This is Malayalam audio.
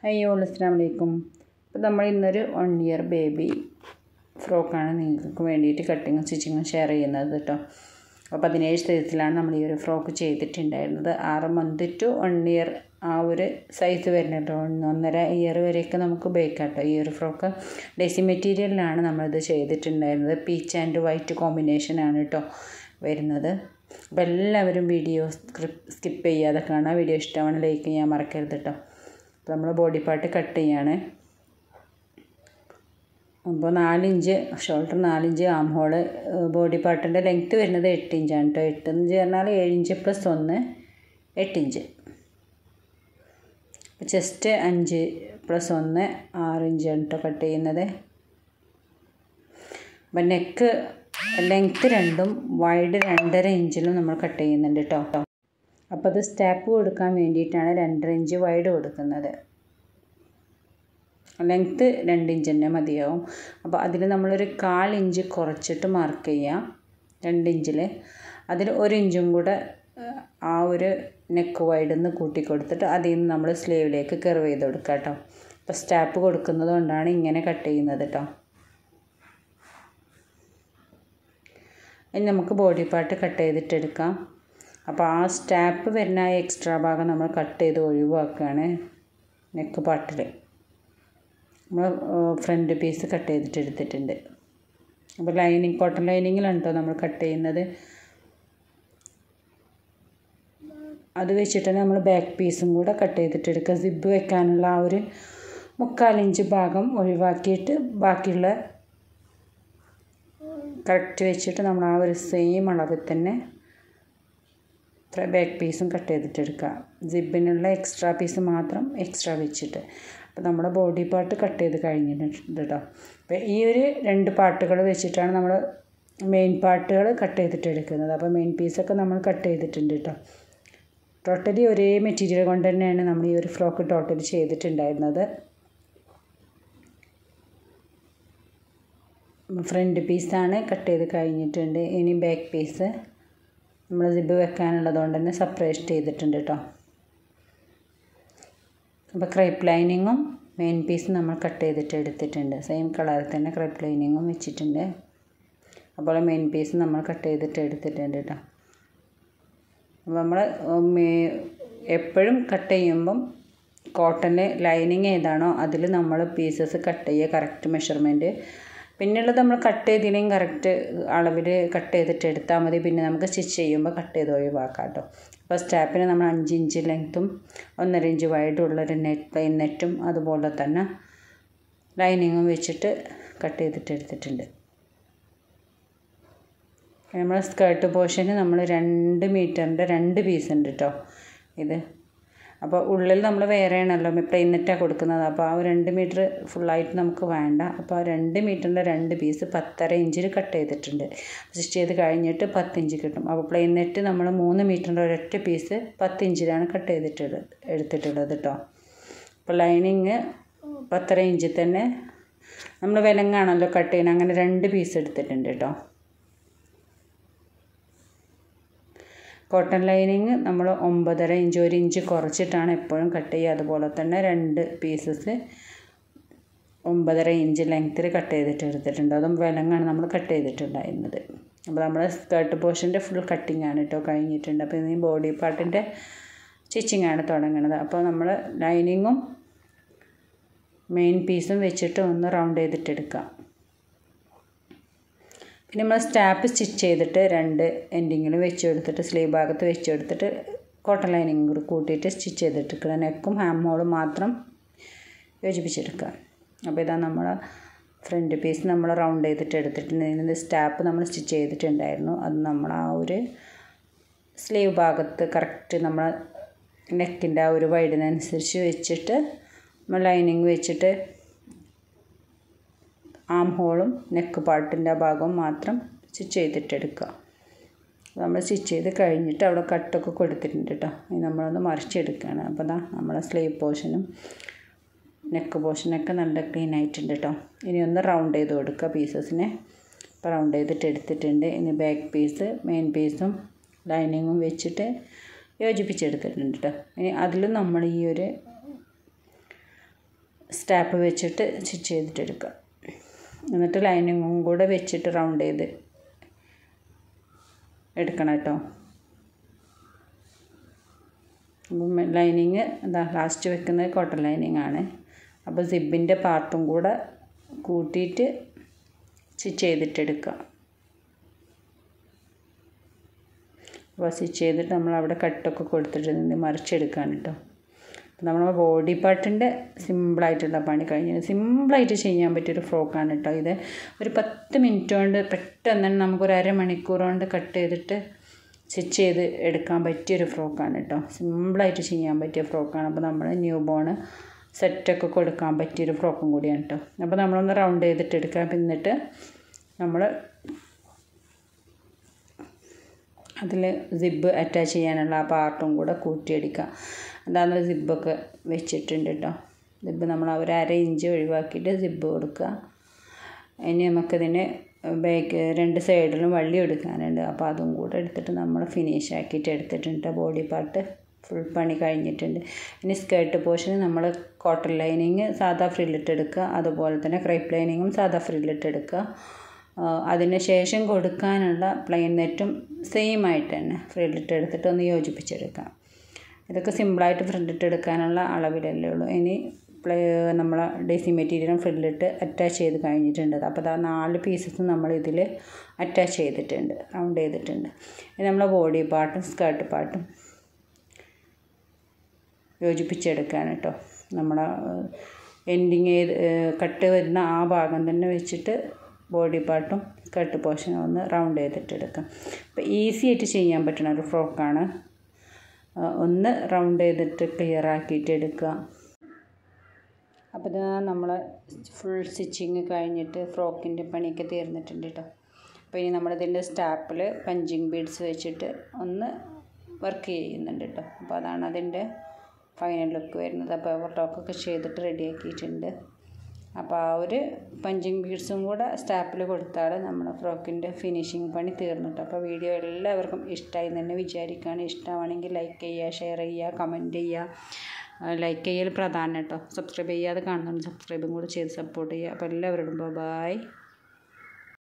ഹയ്യോ അസ്സാം വലൈക്കും അപ്പോൾ നമ്മൾ ഇന്നൊരു വൺ ഇയർ ബേബി ഫ്രോക്കാണ് നിങ്ങൾക്ക് വേണ്ടിയിട്ട് കട്ടിങ്ങും സ്റ്റിച്ചിങ്ങും ഷെയർ ചെയ്യുന്നത് കേട്ടോ അപ്പോൾ പതിനേഴ് സൈസിലാണ് നമ്മൾ ഈ ഒരു ഫ്രോക്ക് ചെയ്തിട്ടുണ്ടായിരുന്നത് ആറ് മന്ത് ടു വൺ ഇയർ ആ ഒരു സൈസ് വരുന്നത് കേട്ടോ ഒന്നര ഇയർ വരെയൊക്കെ നമുക്ക് ഉപയോഗിക്കാം കേട്ടോ ഈ ഒരു ഫ്രോക്ക് ഡെസി മെറ്റീരിയലിലാണ് നമ്മളിത് ചെയ്തിട്ടുണ്ടായിരുന്നത് പീച്ച് ആൻഡ് വൈറ്റ് കോമ്പിനേഷനാണ് കേട്ടോ വരുന്നത് അപ്പോൾ എല്ലാവരും വീഡിയോ സ്ക്രിപ്പ് സ്കിപ്പ് ചെയ്യാതെ കാണാം വീഡിയോ ഇഷ്ടമാണ് ലൈക്ക് ചെയ്യാൻ മറക്കരുത് കേട്ടോ അപ്പോൾ നമ്മൾ ബോഡി പാർട്ട് കട്ട് ചെയ്യാണ് അപ്പോൾ നാലിഞ്ച് ഷോൾഡർ നാലിഞ്ച് ആം ഹോള് ബോഡി പാർട്ടിൻ്റെ ലെങ്ത്ത് വരുന്നത് എട്ട് ഇഞ്ചാണ് കേട്ടോ എട്ട് ഇഞ്ച് പറഞ്ഞാൽ ഏഴ് ഇഞ്ച് പ്ലസ് ഒന്ന് എട്ട് ഇഞ്ച് ചെസ്റ്റ് അഞ്ച് പ്ലസ് ഒന്ന് ആറ് ഇഞ്ചാണ് കേട്ടോ കട്ട് ചെയ്യുന്നത് അപ്പം നെക്ക് ലെങ്ത്ത് രണ്ടും വൈഡ് രണ്ടര ഇഞ്ചിലും നമ്മൾ കട്ട് ചെയ്യുന്നുണ്ട് കേട്ടോ അപ്പോൾ അത് സ്റ്റാപ്പ് കൊടുക്കാൻ വേണ്ടിയിട്ടാണ് രണ്ടര ഇഞ്ച് വൈഡ് കൊടുക്കുന്നത് ലെങ്ത്ത് രണ്ട് ഇഞ്ച് തന്നെ മതിയാവും അപ്പോൾ അതിൽ നമ്മളൊരു കാൽ ഇഞ്ച് കുറച്ചിട്ട് മാർക്ക് ചെയ്യാം രണ്ട് ഇഞ്ചിൽ അതിൽ ഒരു ഇഞ്ചും കൂടെ ആ ഒരു നെക്ക് വൈഡിൽ നിന്ന് കൂട്ടി കൊടുത്തിട്ട് അതിൽ നിന്ന് നമ്മൾ സ്ലീവിലേക്ക് കർവ് ചെയ്ത് കൊടുക്കുക കേട്ടോ അപ്പോൾ സ്റ്റാപ്പ് കൊടുക്കുന്നത് കൊണ്ടാണ് ഇങ്ങനെ കട്ട് ചെയ്യുന്നത് കേട്ടോ ഇനി നമുക്ക് ബോഡി പാർട്ട് കട്ട് ചെയ്തിട്ടെടുക്കാം അപ്പോൾ ആ സ്റ്റാപ്പ് വരുന്ന ആ എക്സ്ട്രാ ഭാഗം നമ്മൾ കട്ട് ചെയ്ത് ഒഴിവാക്കുകയാണ് നെക്ക് പാർട്ടിൽ നമ്മൾ ഫ്രണ്ട് പീസ് കട്ട് ചെയ്തിട്ട് എടുത്തിട്ടുണ്ട് അപ്പോൾ ലൈനിങ് കോട്ടൺ ലൈനിങ്ങിലാണ് കേട്ടോ നമ്മൾ കട്ട് ചെയ്യുന്നത് അത് വെച്ചിട്ട് നമ്മൾ ബാക്ക് പീസും കൂടെ കട്ട് ചെയ്തിട്ട് എടുക്കുക സിബ് വെക്കാനുള്ള ആ ഒരു മുക്കാലിഞ്ച് ഭാഗം ഒഴിവാക്കിയിട്ട് ബാക്കിയുള്ള കറക്റ്റ് വെച്ചിട്ട് നമ്മൾ ആ ഒരു സെയിം അളവിൽ തന്നെ ബാക്ക് പീസും കട്ട് ചെയ്തിട്ടെടുക്കുക സിബിനുള്ള എക്സ്ട്രാ പീസ് മാത്രം എക്സ്ട്രാ വെച്ചിട്ട് അപ്പോൾ നമ്മുടെ ബോഡി പാർട്ട് കട്ട് ചെയ്ത് കഴിഞ്ഞിട്ടുണ്ട് കേട്ടോ അപ്പോൾ ഈ ഒരു രണ്ട് പാർട്ടുകൾ വെച്ചിട്ടാണ് നമ്മൾ മെയിൻ പാർട്ടുകൾ കട്ട് ചെയ്തിട്ട് എടുക്കുന്നത് അപ്പോൾ മെയിൻ പീസൊക്കെ നമ്മൾ കട്ട് ചെയ്തിട്ടുണ്ട് കേട്ടോ ടോട്ടലി ഒരേ മെറ്റീരിയൽ കൊണ്ട് തന്നെയാണ് നമ്മൾ ഈ ഒരു ഫ്രോക്ക് ടോട്ടലി ചെയ്തിട്ടുണ്ടായിരുന്നത് ഫ്രണ്ട് പീസാണ് കട്ട് ചെയ്ത് കഴിഞ്ഞിട്ടുണ്ട് ഇനി ബാക്ക് പീസ് നമ്മൾ സിബ് വെക്കാനുള്ളത് കൊണ്ട് തന്നെ സെപ്പറേറ്റ് ചെയ്തിട്ടുണ്ട് കേട്ടോ അപ്പോൾ ക്രൈപ്പ് ലൈനിങ്ങും മെയിൻ പീസ് നമ്മൾ കട്ട് ചെയ്തിട്ട് എടുത്തിട്ടുണ്ട് സെയിം കളറിൽ തന്നെ ക്രൈപ്പ് ലൈനിങ്ങും വെച്ചിട്ടുണ്ട് അപ്പോൾ മെയിൻ പീസ് നമ്മൾ കട്ട് ചെയ്തിട്ട് എടുത്തിട്ടുണ്ട് കേട്ടോ അപ്പോൾ നമ്മൾ എപ്പോഴും കട്ട് ചെയ്യുമ്പം കോട്ടന് ലൈനിങ് ഏതാണോ അതിൽ നമ്മൾ പീസസ് കട്ട് ചെയ്യുക കറക്റ്റ് മെഷർമെൻറ്റ് പിന്നെയുള്ളത് നമ്മൾ കട്ട് ചെയ്തില്ലെങ്കിൽ കറക്റ്റ് അളവിൽ കട്ട് ചെയ്തിട്ട് എടുത്താൽ മതി പിന്നെ നമുക്ക് സ്റ്റിച്ച് ചെയ്യുമ്പോൾ കട്ട് ചെയ്ത് ഒഴിവാക്കാം കേട്ടോ അപ്പോൾ സ്റ്റാപ്പിന് നമ്മൾ അഞ്ച് ഇഞ്ച് ലെങ്ത്തും ഒന്നര ഇഞ്ച് വൈഡുള്ളൊരു നെറ്റ് പ്ലെയിൻ നെറ്റും അതുപോലെ തന്നെ ലൈനിങ്ങും വെച്ചിട്ട് കട്ട് ചെയ്തിട്ട് എടുത്തിട്ടുണ്ട് നമ്മൾ സ്കേർട്ട് പോർഷന് നമ്മൾ രണ്ട് മീറ്ററിൻ്റെ രണ്ട് പീസ് ഉണ്ട് കേട്ടോ ഇത് അപ്പോൾ ഉള്ളിൽ നമ്മൾ വേറെയാണല്ലോ പ്ലെയിൻ നെറ്റാണ് കൊടുക്കുന്നത് അപ്പോൾ ആ രണ്ട് മീറ്റർ ഫുള്ളായിട്ട് നമുക്ക് വേണ്ട അപ്പോൾ ആ രണ്ട് മീറ്ററിൻ്റെ രണ്ട് പീസ് പത്തര ഇഞ്ചിൽ കട്ട് ചെയ്തിട്ടുണ്ട് സ്റ്റിച്ച് ചെയ്ത് കഴിഞ്ഞിട്ട് പത്ത് ഇഞ്ച് കിട്ടും അപ്പോൾ പ്ലെയിൻ നെറ്റ് നമ്മൾ മൂന്ന് മീറ്ററിൻ്റെ ഒരൊറ്റ പീസ് പത്ത് ഇഞ്ചിലാണ് കട്ട് ചെയ്തിട്ടുള്ളത് എടുത്തിട്ടുള്ളത് കേട്ടോ അപ്പോൾ ലൈനിങ് പത്തര ഇഞ്ചിൽ തന്നെ നമ്മൾ വിലങ്ങാണല്ലോ കട്ട് ചെയ്യുന്നത് അങ്ങനെ രണ്ട് പീസ് എടുത്തിട്ടുണ്ട് കേട്ടോ കോട്ടൺ ലൈനിങ് നമ്മൾ ഒമ്പതര ഇഞ്ച് ഒരു ഇഞ്ച് കുറച്ചിട്ടാണ് എപ്പോഴും കട്ട് ചെയ്യുക അതുപോലെ തന്നെ രണ്ട് പീസസ് ഒമ്പതര ഇഞ്ച് ലെങ്ത്തിൽ കട്ട് ചെയ്തിട്ട് എടുത്തിട്ടുണ്ട് അതും വിലങ്ങാണ് നമ്മൾ കട്ട് ചെയ്തിട്ടുണ്ടായിരുന്നത് അപ്പോൾ നമ്മുടെ സ്കേർട്ട് പോർഷൻ്റെ ഫുൾ കട്ടിങ് ആണ് കേട്ടോ കഴിഞ്ഞിട്ടുണ്ട് അപ്പോൾ ഇനി ബോഡി പാർട്ടിൻ്റെ സ്റ്റിച്ചിങ് ആണ് തുടങ്ങുന്നത് അപ്പോൾ നമ്മൾ ലൈനിങ്ങും മെയിൻ പീസും വെച്ചിട്ട് ഒന്ന് റൗണ്ട് ചെയ്തിട്ടെടുക്കാം പിന്നെ നമ്മൾ സ്റ്റാപ്പ് സ്റ്റിച്ച് ചെയ്തിട്ട് രണ്ട് എൻഡിങ്ങിൽ വെച്ച് കൊടുത്തിട്ട് സ്ലീവ് ഭാഗത്ത് വെച്ച് കൊടുത്തിട്ട് കോട്ടൺ ലൈനിങ് കൂടി കൂട്ടിയിട്ട് സ്റ്റിച്ച് ചെയ്തിട്ടെടുക്കുക നെക്കും ഹാം ഹോളും മാത്രം യോജിപ്പിച്ചെടുക്കുക അപ്പോൾ ഇതാ നമ്മൾ ഫ്രണ്ട് പീസ് നമ്മൾ റൗണ്ട് ചെയ്തിട്ട് എടുത്തിട്ടുണ്ട് ഇതിൻ്റെ സ്റ്റാപ്പ് നമ്മൾ സ്റ്റിച്ച് ചെയ്തിട്ടുണ്ടായിരുന്നു അത് നമ്മൾ ആ ഒരു സ്ലീവ് ഭാഗത്ത് കറക്റ്റ് നമ്മൾ നെക്കിൻ്റെ ആ ഒരു വൈഡിനനുസരിച്ച് വെച്ചിട്ട് നമ്മൾ ലൈനിങ് വെച്ചിട്ട് ആം ഹോളും നെക്ക് പാർട്ടിൻ്റെ ഭാഗവും മാത്രം സ്റ്റിച്ച് ചെയ്തിട്ടെടുക്കുക നമ്മൾ സ്റ്റിച്ച് ചെയ്ത് കഴിഞ്ഞിട്ട് അവിടെ കട്ടൊക്കെ കൊടുത്തിട്ടുണ്ട് കേട്ടോ ഇനി നമ്മളൊന്ന് മറിച്ചെടുക്കുകയാണ് അപ്പോൾ ദാ നമ്മളെ സ്ലീവ് പോർഷനും നെക്ക് പോർഷനൊക്കെ നല്ല ക്ലീൻ ആയിട്ടുണ്ട് കേട്ടോ ഇനി ഒന്ന് റൗണ്ട് ചെയ്ത് കൊടുക്കുക പീസസിനെ ഇപ്പോൾ റൗണ്ട് ചെയ്തിട്ട് എടുത്തിട്ടുണ്ട് ഇനി ബാക്ക് പീസ് മെയിൻ പീസും ലൈനിങ്ങും വെച്ചിട്ട് യോജിപ്പിച്ചെടുത്തിട്ടുണ്ട് കേട്ടോ ഇനി അതിൽ നമ്മൾ ഈ ഒരു സ്റ്റാപ്പ് വെച്ചിട്ട് സ്റ്റിച്ച് ചെയ്തിട്ടെടുക്കുക എന്നിട്ട് ലൈനിങ്ങും കൂടെ വെച്ചിട്ട് റൗണ്ട് ചെയ്ത് എടുക്കണം കേട്ടോ അപ്പം ലൈനിങ് എന്താ ലാസ്റ്റ് വെക്കുന്നത് കോട്ടൺ ലൈനിങ് ആണ് അപ്പോൾ സിബിൻ്റെ പാർട്ടും കൂടെ കൂട്ടിയിട്ട് സ്റ്റിച്ച് ചെയ്തിട്ടെടുക്കുക അപ്പോൾ സ്റ്റിച്ച് ചെയ്തിട്ട് നമ്മൾ അവിടെ കട്ടൊക്കെ കൊടുത്തിട്ട് മറിച്ചെടുക്കാൻ കേട്ടോ നമ്മൾ ബോഡി പാർട്ടിൻ്റെ സിമ്പിളായിട്ടുള്ള പണി കഴിഞ്ഞു സിമ്പിളായിട്ട് ചെയ്യാൻ പറ്റിയൊരു ഫ്രോക്കാണ് കേട്ടോ ഇത് ഒരു പത്ത് മിനിറ്റ് കൊണ്ട് പെട്ടെന്ന് തന്നെ നമുക്കൊരു അരമണിക്കൂർ കൊണ്ട് കട്ട് ചെയ്തിട്ട് സ്റ്റിച്ച് ചെയ്ത് എടുക്കാൻ പറ്റിയൊരു ഫ്രോക്കാണ് കേട്ടോ സിമ്പിളായിട്ട് ചെയ്യാൻ പറ്റിയ ഫ്രോക്കാണ് അപ്പോൾ നമ്മൾ ന്യൂ ബോൺ സെറ്റൊക്കെ കൊടുക്കാൻ പറ്റിയൊരു ഫ്രോക്കും കൂടിയാണ് കേട്ടോ അപ്പോൾ നമ്മളൊന്ന് റൗണ്ട് ചെയ്തിട്ട് എടുക്കാം എന്നിട്ട് നമ്മൾ അതിൽ സിബ് അറ്റാച്ച് ചെയ്യാനുള്ള ആ പാർട്ടും കൂടെ കൂട്ടിയടിക്കുക അതാണ് സിബൊക്കെ വെച്ചിട്ടുണ്ട് കേട്ടോ സിബ് നമ്മൾ ഒരു അര ഇഞ്ച് ഒഴിവാക്കിയിട്ട് സിബ് കൊടുക്കുക ഇനി നമുക്കിതിന് ബാക്ക് രണ്ട് സൈഡിലും വള്ളി എടുക്കാനുണ്ട് അപ്പോൾ അതും കൂടെ എടുത്തിട്ട് നമ്മൾ ഫിനിഷ് ആക്കിയിട്ട് എടുത്തിട്ടുണ്ട് ബോഡി പാർട്ട് ഫുൾ പണി കഴിഞ്ഞിട്ടുണ്ട് ഇനി സ്കേർട്ട് പോർഷൻ നമ്മൾ കോട്ടൺ ലൈനിങ് സാധാ ഫ്രില്ലിട്ട് എടുക്കുക അതുപോലെ തന്നെ ക്രൈപ്പ് ലൈനിങ്ങും സാധാ ഫ്രില്ലിട്ട് എടുക്കുക അതിന് ശേഷം കൊടുക്കാനുള്ള പ്ലെയിൻ നെറ്റും സെയിം ആയിട്ട് തന്നെ ഫ്രില്ലിട്ട് എടുത്തിട്ട് ഒന്ന് യോജിപ്പിച്ചെടുക്കാം ഇതൊക്കെ സിമ്പിളായിട്ട് ഫ്രില്ലിട്ട് എടുക്കാനുള്ള അളവിലല്ലേ ഉള്ളൂ ഇനി പ്ലേ നമ്മൾ ഡെസി മെറ്റീരിയലും ഫ്രില്ലിട്ട് അറ്റാച്ച് ചെയ്ത് കഴിഞ്ഞിട്ടുണ്ട് അപ്പോൾ ആ നാല് പീസസ് നമ്മൾ ഇതിൽ അറ്റാച്ച് ചെയ്തിട്ടുണ്ട് റൗണ്ട് ചെയ്തിട്ടുണ്ട് ഇനി നമ്മളെ ബോഡി പാർട്ടും സ്കേർട്ട് പാർട്ടും യോജിപ്പിച്ചെടുക്കാൻ കേട്ടോ നമ്മളെ എൻഡിങ് ചെയ്ത് കട്ട് വരുന്ന ആ ഭാഗം തന്നെ വെച്ചിട്ട് ബോഡി പാർട്ടും സ്കർട്ട് പോർഷനും ഒന്ന് റൗണ്ട് ചെയ്തിട്ട് എടുക്കാം അപ്പോൾ ഈസി ആയിട്ട് ചെയ്യാൻ പറ്റുന്ന ഒരു ഫ്രോക്കാണ് ഒന്ന് റൗണ്ട് ചെയ്തിട്ട് ക്ലിയർ ആക്കിയിട്ട് എടുക്കുക അപ്പോൾ ഇത് നമ്മൾ ഫുൾ സ്റ്റിച്ചിങ് കഴിഞ്ഞിട്ട് ഫ്രോക്കിൻ്റെ പണിയൊക്കെ തീർന്നിട്ടുണ്ട് കേട്ടോ അപ്പോൾ ഇനി നമ്മളിതിൻ്റെ സ്റ്റാപ്പിൽ പഞ്ചിങ് ബീഡ്സ് വെച്ചിട്ട് ഒന്ന് വർക്ക് ചെയ്യുന്നുണ്ട് കേട്ടോ അപ്പോൾ അതാണ് അതിൻ്റെ ഫൈനൽ ലുക്ക് വരുന്നത് അപ്പോൾ ഓവർലോക്കൊക്കെ ചെയ്തിട്ട് റെഡിയാക്കിയിട്ടുണ്ട് അപ്പോൾ ആ ഒരു പഞ്ചിങ് ബീഡ്സും കൂടെ സ്റ്റാപ്പിൽ കൊടുത്താൽ നമ്മുടെ ഫ്രോക്കിൻ്റെ ഫിനിഷിങ് പണി തീർന്നിട്ട് അപ്പോൾ വീഡിയോ എല്ലാവർക്കും ഇഷ്ടമായി തന്നെ വിചാരിക്കുകയാണ് ഇഷ്ടമാണെങ്കിൽ ലൈക്ക് ചെയ്യുക ഷെയർ ചെയ്യുക കമൻറ്റ് ചെയ്യുക ലൈക്ക് ചെയ്യൽ പ്രധാനം കേട്ടോ സബ്സ്ക്രൈബ് ചെയ്യാതെ കാണുന്നുണ്ട് സബ്സ്ക്രൈബും കൂടെ ചെയ്ത് സപ്പോർട്ട് ചെയ്യുക അപ്പോൾ എല്ലാവരോടും ബൈ